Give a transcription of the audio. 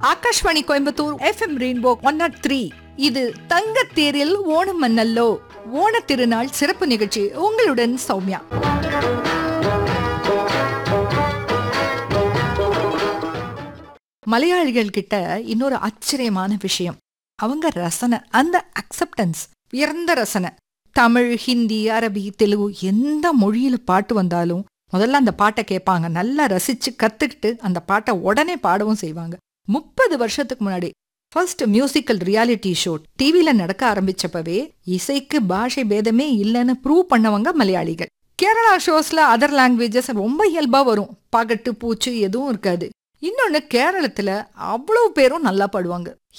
Akashvani Coimbatore FM Rainbow one naught three இது தங்கத்தேரில் ஓணம் மன்னல்லோ ஓண திருநாள் சிறப்பு நிகழ்ச்சி உங்களுடன் சௌமியா மலையாளிகள் கிட்ட இன்னொரு ஆச்சரியமான விஷயம் அவங்க ரசனை அந்த அக்செப்டன்ஸ் உயர்ந்த ரசனை தமிழ் ஹிந்தி அரபி தெலுங்கு எந்த மொழியில பாட்டு வந்தாலும் முதல்ல அந்த பாட்டை கேட்பாங்க நல்லா ரசிச்சு கத்துக்கிட்டு அந்த பாட்டை உடனே பாடவும் செய்வாங்க முப்பது வருஷத்துக்கு முன்னாடி ஃபர்ஸ்ட் மியூசிக்கல் ரியாலிட்டி ஷோ டிவில நடக்க ஆரம்பிச்சப்பவே இசைக்கு பாஷை பேதமே இல்லைன்னு ப்ரூவ் பண்ணவங்க மலையாளிகள் கேரளா ஷோஸ்ல அதர் லாங்குவேஜஸ் ரொம்ப இயல்பா வரும் பகட்டு பூச்சு எதுவும் இருக்காது இன்னொன்னு கேரளத்துல அவ்வளவு பேரும் நல்லா பாடுவாங்க